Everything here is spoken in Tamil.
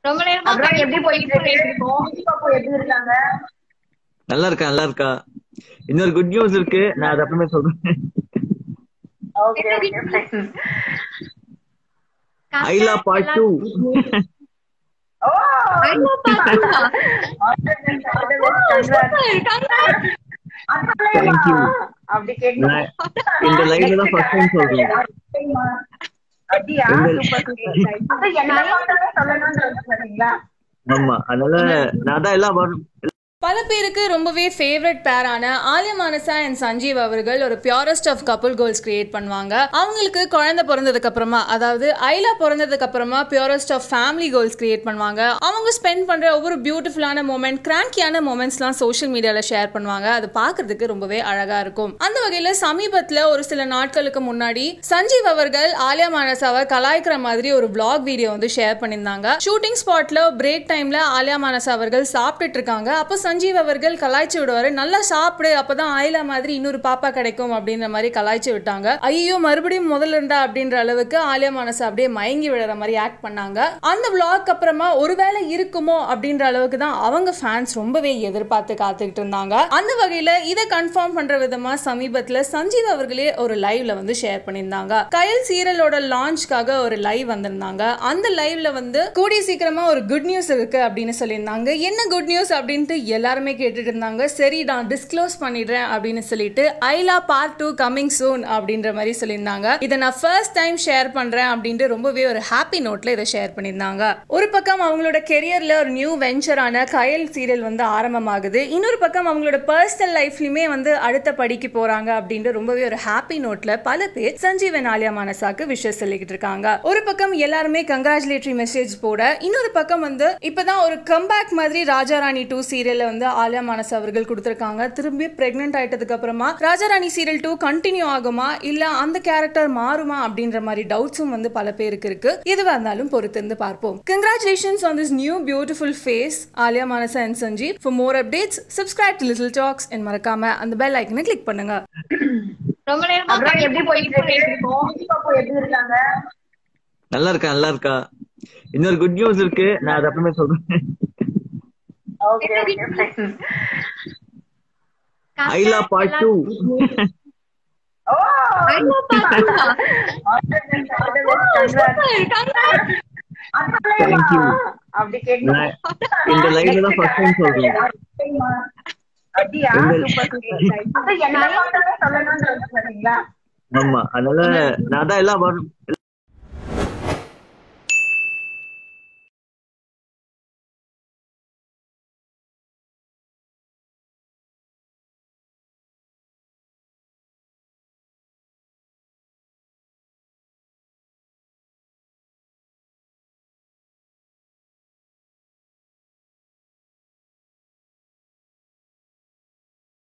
ரொம்ப நேரமா அப்புறம் கை எப்படி போயிட்டு இருக்கு மோகி பாப்பு எப்படி இருக்காங்க நல்லா இருக்கா நல்லா இருக்கா இன்னொரு குட் நியூஸ் இருக்கு நான் அது அப்புறமே சொல்றேன் okay okay fine ஐலா part two ஓ ஐலா part two ஆ? Thank you. அப்படி கேட்கணும் நான் இந்த லைவ்ல தான் ஃபர்ஸ்ட் டைம் சொல்றேன் அப்படியா இந்த- சூப்பர் சூப்பர் அப்ப என்ன பார்த்தாலும் சொல்லணும்ன்றது சரிங்களா ஆமா அதனால நான் தான் எல்லாம் வரும் பல பேருக்கு ரொம்பவே ஃபேவரட் பேரான ஆலியா மானசா அண்ட் சஞ்சீவ் அவர்கள் ஒரு purest of couple goals create பண்ணுவாங்க அவங்களுக்கு குழந்தை பிறந்ததுக்கு அப்புறமா அதாவது ஐலா பிறந்ததுக்கு அப்புறமா purest of family goals create பண்ணுவாங்க அவங்க ஸ்பெண்ட் பண்ற ஒவ்வொரு பியூட்டிஃபுல்லான மூமெண்ட் கிராங்கியான மூமெண்ட்ஸ்லாம் சோஷியல் மீடியால ஷேர் பண்ணுவாங்க அது பார்க்கிறதுக்கு ரொம்பவே அழகா இருக்கும் அந்த வகையில சமீபத்துல ஒரு சில நாட்களுக்கு முன்னாடி சஞ்சீவ் அவர்கள் ஆலியா மானசாவை கலாய்க்கிற மாதிரி ஒரு vlog வீடியோ வந்து ஷேர் பண்ணியிருந்தாங்க ஷூட்டிங் ஸ்பாட்ல பிரேக் டைம்ல ஆலியா மானசா அவர்கள் சாப்பிட்டுட்டு இருக்காங்க அப்போ சஞ்சீவ் அவர்கள் கலாய்ச்சி விடுவாரு நல்லா சாப்பிடு அப்பதான் ஆயிலா மாதிரி இன்னொரு பாப்பா கிடைக்கும் அப்படின்ற மாதிரி கலாய்ச்சி விட்டாங்க ஐயோ மறுபடியும் முதல்ல இருந்தா அப்படின்ற அளவுக்கு ஆலியா மானசா அப்படியே மயங்கி விடுற மாதிரி ஆக்ட் பண்ணாங்க அந்த vlog அப்புறமா ஒருவேளை இருக்குமோ அப்படின்ற அளவுக்கு தான் அவங்க ஃபேன்ஸ் ரொம்பவே எதிர்பார்த்து காத்துக்கிட்டு இருந்தாங்க அந்த வகையில இதை கன்ஃபார்ம் பண்ற விதமா சமீபத்துல சஞ்சீவ் அவர்களே ஒரு லைவ்ல வந்து ஷேர் பண்ணியிருந்தாங்க கயல் சீரியலோட லான்ச்காக ஒரு லைவ் வந்திருந்தாங்க அந்த லைவ்ல வந்து கூடிய சீக்கிரமா ஒரு குட் நியூஸ் இருக்கு அப்படின்னு சொல்லியிருந்தாங்க என்ன குட் நியூஸ் அப்படின்ட்டு எல்லாருமே கேட்டுட்டு இருந்தாங்க சரி நான் டிஸ்க்ளோஸ் பண்ணிடுறேன் அப்படின்னு சொல்லிட்டு Aila part two coming soon அப்படின்ற மாதிரி சொல்லியிருந்தாங்க இதை நான் ஃபர்ஸ்ட் டைம் ஷேர் பண்றேன் அப்படின்ட்டு ரொம்பவே ஒரு ஹாப்பி நோட்ல இதை ஷேர் பண்ணியிருந்தாங்க ஒரு பக்கம் அவங்களோட கெரியர்ல ஒரு நியூ வெஞ்சரான கயல் சீரியல் வந்து ஆரம்பமாகுது இன்னொரு பக்கம் அவங்களோட பர்சனல் லைஃப்லயுமே வந்து அடுத்த படிக்கு போறாங்க அப்படின்ட்டு ரொம்பவே ஒரு ஹாப்பி நோட்ல பல பேர் சஞ்சீவன் ஆலியா மானசாக்கு விஷஸ் சொல்லிக்கிட்டு இருக்காங்க ஒரு பக்கம் எல்லாருமே கங்க்ராச்சுலேட்டரி மெசேஜ் போட இன்னொரு பக்கம் வந்து இப்பதான் ஒரு கம்பேக் மாதிரி ராஜாராணி டூ சீரியல்ல வந்து ஆலியா மானசா அவர்கள் கொடுத்திருக்காங்க திரும்பி பிரெக்னென்ட் ஆயிட்டதுக்கு அப்புறமா ராஜாராணி சீரியல் டூ கண்டினியூ ஆகுமா இல்ல அந்த கேரக்டர் மாறுமா அப்படின்ற மாதிரி டவுட்ஸும் வந்து பல பேருக்கு இருக்கு எதுவா இருந்தாலும் பொறுத்திருந்து பார்ப்போம் congratulations on this new beautiful phase Alya Manasa and Sanjeev for more updates subscribe to Little Talks and மறக்காம அந்த பெல் ஐக்கனை கிளிக் பண்ணுங்க ரொம்ப நேரமா அப்புறம் கை எப்படி போயிட்டு இருக்கு மோகி பாப்பு எப்படி இருக்காங்க நல்லா இருக்கா நல்லா இருக்கா இன்னொரு குட் நியூஸ் இருக்கு நான் அது அப்புறமே சொல்றேன் okay okay fine ஐலா part two ஓ ஐலா part two ஆ? Thank you. அப்படி கேட்கணும் நான் இந்த லைவ்ல தான் ஃபர்ஸ்ட் டைம் சொல்றேன் அப்படியா இந்த- சூப்பர் சூப்பர் அப்ப என்ன பார்த்தாலும் சொல்லணும்ன்றது சரிங்களா ஆமா அதனால நான் தான் எல்லாம் வரும்